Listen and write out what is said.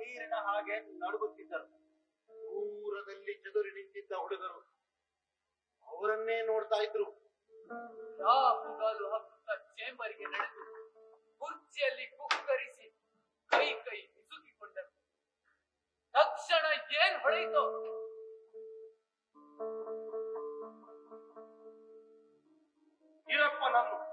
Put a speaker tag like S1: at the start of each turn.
S1: ನೀರಿನ ಹಾಗೆ ನಡುಗುತ್ತಿದ್ದರು ದೂರದಲ್ಲಿ ಚದುರಿ ನಿಂತಿದ್ದ ಹುಡುಗರು ಅವರನ್ನೇ ನೋಡ್ತಾ ಇದ್ರು
S2: ರಾಹುಗಾಲು ಹಬ್ಬ ಚೇಂಬರ್ಗೆ ನಡೆದು ಕುರ್ಚಿಯಲ್ಲಿ ಕುಕ್ಕರಿಸಿ ಕೈ ಕೈ ಹಿಸುಕಿಕೊಂಡರು ತಕ್ಷಣ ಏನ್ ಹೊಳೆಯಿತೋ
S1: ವೀರಪ್ಪನನ್ನು